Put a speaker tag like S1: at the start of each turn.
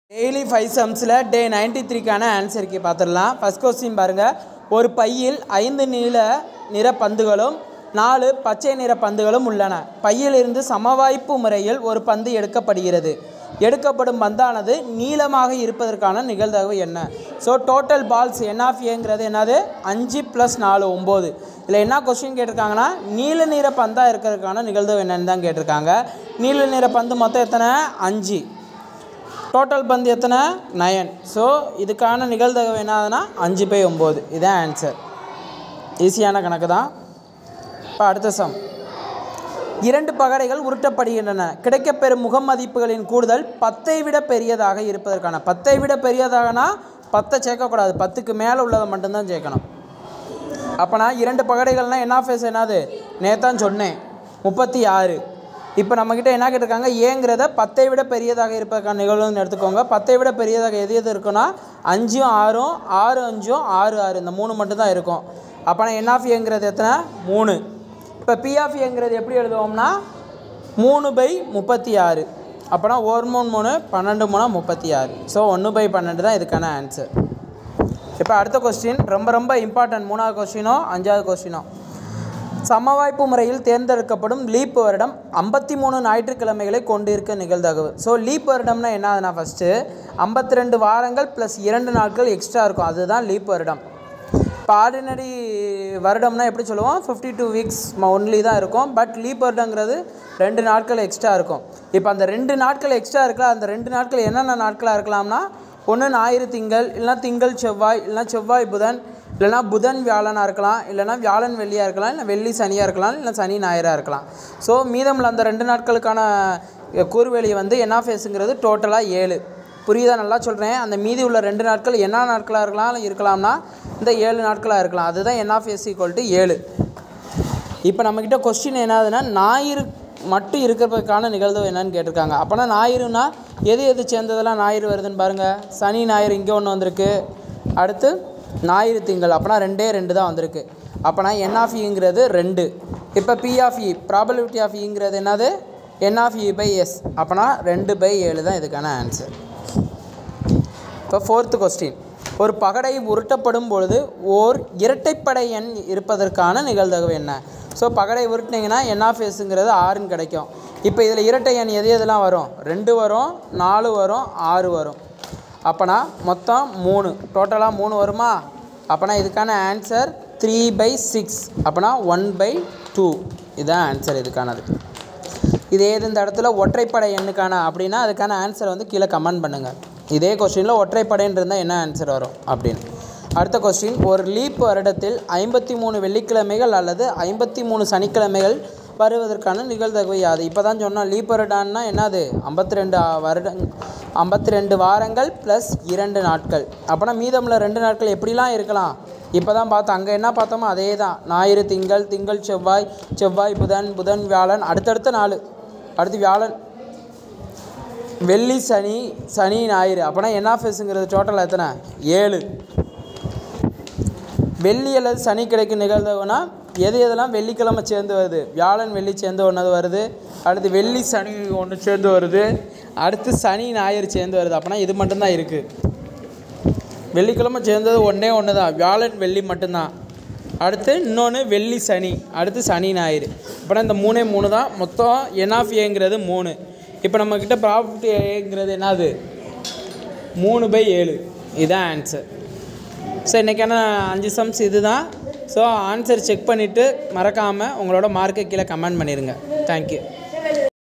S1: daily five சம்ஸில் day ninety த்ரீக்கான ஆன்சருக்கு பார்த்துடலாம் ஃபஸ்ட் கொஸ்டின் பாருங்கள் ஒரு பையில் ஐந்து நீல நிற பந்துகளும் நாலு பச்சை நிற பந்துகளும் உள்ளன பையிலிருந்து சமவாய்ப்பு முறையில் ஒரு பந்து எடுக்கப்படுகிறது எடுக்கப்படும் பந்தானது நீளமாக இருப்பதற்கான நிகழ்தகவு என்ன so total balls N of ஏங்கிறது என்னது அஞ்சு ப்ளஸ் நாலு ஒம்பது இதில் என்ன கொஸ்டின் கேட்டிருக்காங்கன்னா நீல நிற பந்தாக இருக்கிறதுக்கான நிகழ்தகவு என்னன்னு தான் கேட்டிருக்காங்க நீல நிற பந்து மொத்தம் எத்தனை அஞ்சு டோட்டல் பந்து எத்தனை நயன் ஸோ இதுக்கான நிகழ்தகவு என்ன ஆகுதுன்னா அஞ்சு பை ஒம்பது இதான் ஆன்சர் ஈஸியான கணக்கு தான் இப்போ அடுத்த சம் இரண்டு பகடைகள் உருட்டப்படுகின்றன கிடைக்கப்பெறும் முகமதிப்புகளின் கூடுதல் பத்தை விட பெரியதாக இருப்பதற்கான பத்தை விட பெரியதாகனா பத்தை சேர்க்கக்கூடாது பத்துக்கு மேலே உள்ளதை மட்டும்தான் சேர்க்கணும் அப்போனா இரண்டு பகடைகள்னால் என்ன ஃபேஸ் என்னது நேத்தான் சொன்னேன் முப்பத்தி ஆறு இப்போ நம்மக்கிட்ட என்ன கேட்டிருக்காங்க ஏங்கிறத பத்தை விட பெரியதாக இருப்பதற்கான நிகழ்வுன்னு எடுத்துக்கோங்க பத்தை விட பெரியதாக எது எது இருக்குன்னா அஞ்சும் ஆறும் ஆறு அஞ்சும் ஆறு ஆறு இந்த மூணு மட்டும்தான் இருக்கும் அப்போனா என் ஆஃப் ஏங்கிறது எத்தனை மூணு இப்போ பி ஆஃப் ஏங்கிறது எப்படி எழுதுவோம்னா மூணு பை முப்பத்தி ஆறு அப்போனா ஒரு மூணு மூணு பன்னெண்டு மூணு முப்பத்தி ஆறு ஸோ ஒன்று பை பன்னெண்டு தான் இதுக்கான ஆன்சர் இப்போ அடுத்த கொஸ்டின் ரொம்ப ரொம்ப இம்பார்ட்டன்ட் மூணாவது கொஸ்டினோ அஞ்சாவது கொஸ்டினோ சமவாய்ப்பு முறையில் தேர்ந்தெடுக்கப்படும் லீப் வருடம் ஐம்பத்தி மூணு ஞாயிற்றுக்கிழமைகளை கொண்டிருக்க நிகழ்தகவு ஸோ லீப் வருடம்னா என்ன ஆகுதுன்னா ஃபஸ்ட்டு ஐம்பத்தி ரெண்டு வாரங்கள் ப்ளஸ் இரண்டு நாட்கள் எக்ஸ்ட்ரா இருக்கும் அதுதான் லீப் வருடம் இப்போ ஆர்டினரி வருடம்னா எப்படி சொல்லுவோம் ஃபிஃப்டி டூ வீக்ஸ் ஒன்லி தான் இருக்கும் பட் லீப் வருடங்கிறது ரெண்டு நாட்கள் எக்ஸ்ட்ரா இருக்கும் இப்போ அந்த ரெண்டு நாட்கள் எக்ஸ்ட்ரா இருக்கலாம் அந்த ரெண்டு நாட்கள் என்னென்ன நாட்களாக இருக்கலாம்னா ஒன்று ஞாயிறு திங்கள் இல்லைனா திங்கள் செவ்வாய் இல்லைனா செவ்வாய் புதன் இல்லைனா புதன் வியாழனாக இருக்கலாம் இல்லைனா வியாழன் வெள்ளியாக இருக்கலாம் இல்லை வெள்ளி சனியாக இருக்கலாம் இல்லை சனி ஞாயிறாக இருக்கலாம் ஸோ மீதமுள்ள அந்த ரெண்டு நாட்களுக்கான கூறுவெளி வந்து என்ன ஃபேஸுங்கிறது டோட்டலாக ஏழு புரியுதா நல்லா சொல்கிறேன் அந்த மீதி உள்ள ரெண்டு நாட்கள் என்ன நாட்களாக இருக்கலாம் இருக்கலாம்னா இந்த ஏழு நாட்களாக இருக்கலாம் அதுதான் N of S equal to ஏழு இப்போ நம்மக்கிட்ட கொஸ்டின் என்னதுன்னா ஞாயிறு மட்டும் இருக்கிறதுக்கான நிகழ்வு என்னன்னு கேட்டிருக்காங்க அப்போனா ஞாயிறுனா எது எது சேர்ந்ததெல்லாம் ஞாயிறு வருதுன்னு பாருங்கள் சனி ஞாயிறு இங்கே ஒன்று வந்திருக்கு அடுத்து ஞாயிறு திங்கள் அப்போனா ரெண்டே ரெண்டு தான் வந்திருக்கு அப்போனா என் ஆஃப் இங்கிறது ரெண்டு இப்போ P of E probability of இங்கிறது என்னது N of E by S அப்போனா ரெண்டு பை ஏழு தான் இதுக்கான ஆன்சர் இப்போ ஃபோர்த்து கொஸ்டின் ஒரு பகடை உருட்டப்படும் பொழுது ஓர் இரட்டைப்படை எண் இருப்பதற்கான நிகழ்தகவு என்ன ஸோ பகடை உருட்டினீங்கன்னா என் ஆஃப் எஸ்ங்கிறது ஆறுன்னு கிடைக்கும் இப்போ இதில் இரட்டை எண் எது எதெல்லாம் வரும் ரெண்டு வரும் நாலு வரும் ஆறு வரும் அப்போனா மொத்தம் மூணு டோட்டலாக மூணு வருமா அப்போனா இதுக்கான ஆன்சர் த்ரீ பை சிக்ஸ் அப்போனா ஒன் பை டூ இதுதான் ஆன்சர் இதுக்கானது இதே இது இந்த இடத்துல ஒற்றைப்படை எண்ணுக்கான அப்படின்னா அதுக்கான ஆன்சர் வந்து கீழே கமெண்ட் பண்ணுங்கள் இதே கொஸ்டினில் ஒற்றைப்படைன்னு இருந்தால் என்ன ஆன்சர் வரும் அப்படின்னு அடுத்த கொஸ்டின் ஒரு லீப் வருடத்தில் ஐம்பத்தி மூணு வெள்ளிக்கிழமைகள் அல்லது ஐம்பத்தி மூணு சனிக்கிழமைகள் வருவதற்கான நிகழ்தகவு யாது இப்போ தான் சொன்னோம் லீப் வருடான்னா என்னது ஐம்பத்தி ரெண்டு வருடம் ஐம்பத்தி ரெண்டு வாரங்கள் ப்ளஸ் இரண்டு நாட்கள் அப்போனா மீதமுள்ள ரெண்டு நாட்கள் எப்படிலாம் இருக்கலாம் இப்போ தான் பார்த்தோம் அங்கே என்ன பார்த்தோமோ அதே தான் ஞாயிறு திங்கள் திங்கள் செவ்வாய் செவ்வாய் புதன் புதன் வியாழன் அடுத்தடுத்த நாள் அடுத்து வியாழன் வெள்ளி சனி சனி ஞாயிறு அப்போனா என்ன ஃபேஸுங்கிறது டோட்டல் எத்தனை ஏழு வெள்ளி அல்லது சனி கிடைக்கும் நிகழ்ந்ததுன்னா எது எதெல்லாம் வெள்ளிக்கிழமை சேர்ந்து வருது வியாழன் வெள்ளி சேர்ந்து ஒன்று வருது அடுத்து வெள்ளி சனி ஒன்று சேர்ந்து வருது அடுத்து சனி ஞாயிறு சேர்ந்து வருது அப்போனா இது மட்டும்தான் இருக்குது வெள்ளிக்கிழமை சேர்ந்தது ஒன்றே ஒன்று தான் வியாழன் வெள்ளி மட்டும்தான் அடுத்து இன்னொன்று வெள்ளி சனி அடுத்து சனி ஞாயிறு அப்புறம் இந்த மூணே மூணு தான் மொத்தம் என் ஆஃப் ஏங்கிறது மூணு இப்போ நம்மக்கிட்ட ப்ராஃபிட் ஏங்கிறது என்னது மூணு பை ஏழு இதுதான் ஆன்சர் ஸோ இன்றைக்கான அஞ்சு சம்ஸ் இது தான் ஸோ ஆன்சர் செக் பண்ணிவிட்டு மறக்காமல் உங்களோட மார்க்கை கீழே கமெண்ட் பண்ணிடுங்க தேங்க்யூ